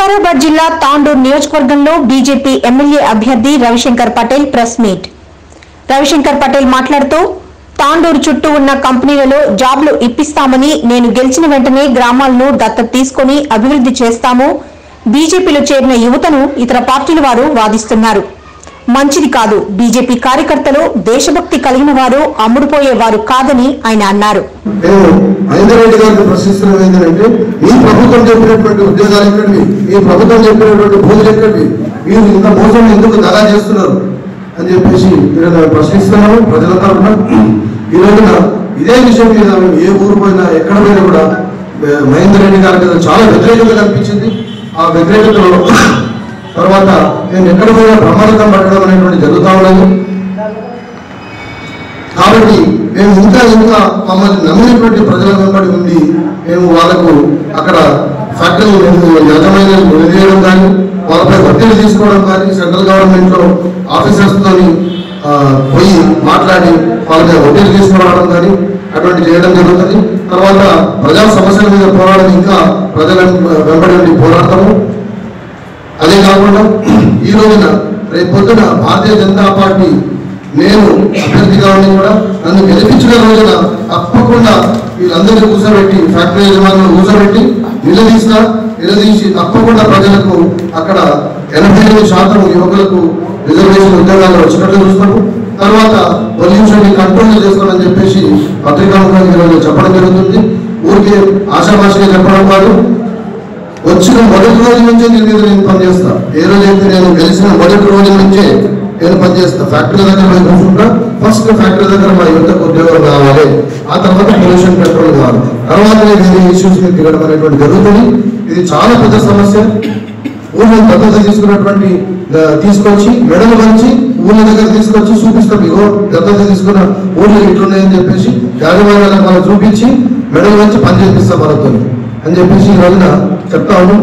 వికారాబాద్ జిల్లా తాండూరు నియోజకవర్గంలో BJP MLA అభ్యర్థి రవిశంకర్ పటేల్ ప్రెస్ మీట్ రవిశంకర్ పటేల్ మాట్లాడుతూ తాండూరు చుట్టూ ఉన్న కంపెనీలలో జాబ్లు ఇప్పిస్తామని నేను గెలిచిన వెంటనే గ్రామాలను దత్తత తీసుకుని అభివృద్ధి చేస్తాము బీజేపీలో చేరిన యువతను ఇతర పార్టీల వారు వాదిస్తున్నారు మంచిది కాదు బీజేపీ కార్యకర్తలు దేశభక్తి కలిగిన వారు అమ్ముడుపోయేవారు కాదని ఆయన అన్నారు మేము మహేందర్ రెడ్డి గారిని ప్రశ్నిస్తున్నాం ఏంటంటే మీ ప్రభుత్వం చెప్పినటువంటి ఉద్యోగాలు ఎక్కడివి మీ ప్రభుత్వం చెప్పినటువంటి భూములు ఎక్కడివి మీరు ఇంత మోసం ఎందుకు దగా చేస్తున్నారు అని చెప్పేసి ఈరోజు మేము ప్రశ్నిస్తున్నాము ప్రజల తరఫున ఈ రోజున ఇదే విషయం మీద మేము ఏ ఊరు పోయినా ఎక్కడ పోయినా కూడా మే- మహేందర్ రెడ్డి గారి మీద చాలా వ్యతిరేకత కనిపించింది ఆ వ్యతిరేకతలో తర్వాత మేము ఎక్కడ పోయినా ప్రమాదం పట్టడం అనేటువంటి జరుగుతూ ఉన్నది కాబట్టి మేము ఇంకా ఇంకా మమ్మల్ని నమ్మినటువంటి ప్రజల వెంబడి ఉండి మేము వాళ్ళకు అక్కడ ఫ్యాక్టరీ యాజమాన్యం నిలదీయడం కానీ వాళ్ళపై ఒత్తిడి తీసుకోవడం కానీ సెంట్రల్ గవర్నమెంట్ లో ఆఫీసర్స్ తోని ఆ, పోయి మాట్లాడి వాళ్ళపై ఒత్తిడి తీసుకురావడం కానీ అటువంటి చేయడం జరుగుతుంది తర్వాత ప్రజా సమస్యల మీద పోరాడడం ఇంకా ప్రజల వెంబడి ఉండి పోరాడతాము అదే కాకుండా ఈ రోజున రేపు పొద్దున భారతీయ జనతా పార్టీ నేను అభ్యర్థిగా ఉండి కూడా నన్ను గెలిపించిన రోజున తప్పకుండా వీళ్ళందరినీ కూర్చోబెట్టి ఫ్యాక్టరీ యజమానులు కూర్చోబెట్టి నిలదీస్తా నిలదీసి తప్పకుండా ప్రజలకు అక్కడ ఎనభై ఐదు శాతం యువకులకు రిజర్వేషన్ ఉద్యోగాలు వచ్చినట్లు చూస్తాము తర్వాత పొల్యూషన్ కంట్రోల్ చేస్తామని చెప్పేసి పత్రికాముఖంగా ఈరోజు చెప్పడం జరుగుతుంది ఊరికే ఆశాభాషగా చెప్పడం కాదు వచ్చిన మొదటి రోజు నుంచే నేను మీద నేను పనిచేస్తా ఏ రోజు అయితే నేను గెలిచిన మొదటి రోజు నుంచే నేను పనిచేస్తా ఫ్యాక్టరీ దగ్గర పోయి కూర్చుంటా ఫస్ట్ ఫ్యాక్టరీ దగ్గర మా యువతకు ఉద్యోగం కావాలి ఆ తర్వాత పొల్యూషన్ కంట్రోల్ కావాలి తర్వాత నేను వేరే ఇష్యూస్ మీద దిగడం అనేటువంటి జరుగుతుంది ఇది చాలా పెద్ద సమస్య ఊళ్ళో భద్రత తీసుకున్నటువంటి ఆ, తీసుకొచ్చి మెడలు వంచి ఊళ్ళ దగ్గర తీసుకొచ్చి చూపిస్తాం ఇగో దత్తత తీసుకున్న ఊళ్ళో ఇట్లున్నాయని చెప్పేసి యాజమాన్యాలకు మనం చూపించి మెడలు వంచి పని చేపిస్తాం వాళ్ళతో అని చెప్పేసి ఈ రోజున చెప్తా ఉన్నాం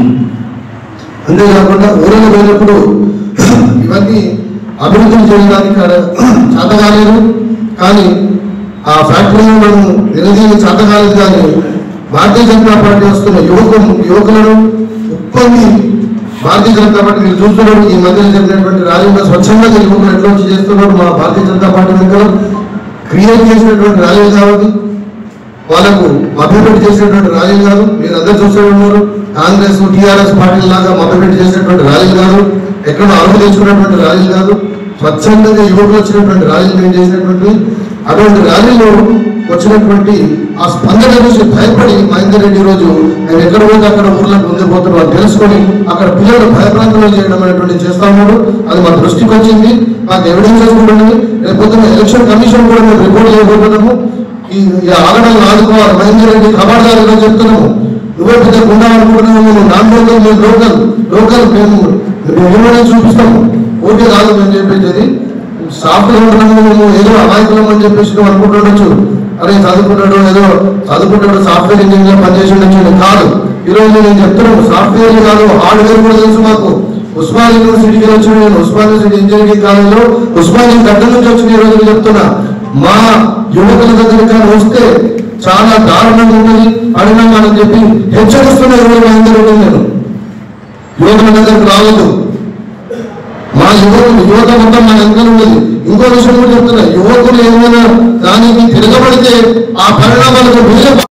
అంతేకాకుండా ఊళ్ళో పోయినప్పుడు ఇవన్నీ అభివృద్ధి చేయడానికి ఆడ చేత కాలేదు కానీ ఆ ఫ్యాక్టరీలో మనం నిలదీయ చేత కాలేదు కానీ భారతీయ జనతా పార్టీ వస్తున్న యువకులు యువకులను ఉప్పంది భారతీయ జనతా పార్టీ మీరు చూస్తున్నారు ఈ మధ్య జరిగినటువంటి ర్యాలీలో స్వచ్ఛందంగా యువకులు ఎట్లా వచ్చి చేస్తున్నారు మా భారతీయ జనతా పార్టీ దగ్గర క్రియేట్ చేసినటువంటి ర్యాలీలు కాబట్టి వాళ్ళకు మభ్యపెట్టి చేసినటువంటి ర్యాలీలు కాదు మీరు అందరు చూస్తూ ఉన్నారు కాంగ్రెస్ టీఆర్ఎస్ పార్టీల లాగా మభ్యపెట్టి చేసినటువంటి ర్యాలీలు కాదు ఎక్కడ అరువు తెచ్చుకున్నటువంటి ర్యాలీలు కాదు స్వచ్ఛందంగా యువకులు వచ్చినటువంటి ర్యాలీలు మేము చేసినటువంటి అటువంటి ర్యాలీలో వచ్చినటువంటి ఆ స్పందన చూసి భయపడి మహేందర్ రెడ్డి రోజు నేను ఎక్కడ పోతే అక్కడ ఊర్లకు పొందిపోతున్నా వాళ్ళు తెలుసుకొని అక్కడ పిల్లలు భయప్రాంతంలో చేయడం అనేటువంటి చేస్తా ఉన్నాడు అది మా దృష్టికి వచ్చింది మాకు ఎవిడెన్సెస్ కూడా ఉన్నాయి రేపు పొద్దున్న ఎలక్షన్ కమిషన్ కూడా మేము రిపోర్ట్ చేయబోతున్నాము ఈ ఈ ఆగడాలను ఆదుకోవాలి మహేందర్ రెడ్డి ఖబర్దారుగా చెప్తున్నాము నువ్వే పెద్ద గుండా అనుకుంటున్నాము మేము నాన్ లోకల్ మేము లోకల్ లోకల్ మేము మేము ఏమైనా చూపిస్తాము ఓకే కాదు మేము చెప్పేది సాఫ్ట్వేర్ ఉంటున్నాము మేము ఏదో అమాయకులం అని చెప్పేసి నువ్వు అనుకుంటుండొచ్చు అరే చదువుకుంటాడు ఏదో చదువుకుంటాడు సాఫ్ట్వేర్ ఇంజనీర్ పనిచేసి ఉండొచ్చు కాదు ఈ రోజు నేను చెప్తున్నాను సాఫ్ట్వేర్ కాదు హార్డ్వేర్ కూడా తెలుసు మాకు ఉస్మాన్ యూనివర్సిటీకి వచ్చిన నేను ఉస్మాన్ యూనివర్సిటీ ఇంజనీరింగ్ కాలేజ్లో ఉస్మాన్ గడ్డ నుంచి వచ్చిన ఈ రోజు నేను చెప్తున్నా మా యువకుల దగ్గరికి కానీ వస్తే చాలా దారుణంగా ఉంటుంది పరిణామాలని చెప్పి హెచ్చరిస్తున్న ఎవరు మహేందర్ రెడ్డి నేను యువకుల దగ్గరికి రావద్దు మా యువకులు యువత మొత్తం మా వెనకాల ఉన్నది ఇంకో విషయం కూడా చెప్తున్నా యువకులు ఏమైనా దానికి తిరగబడితే ఆ పరిణామాలకు వీళ్ళ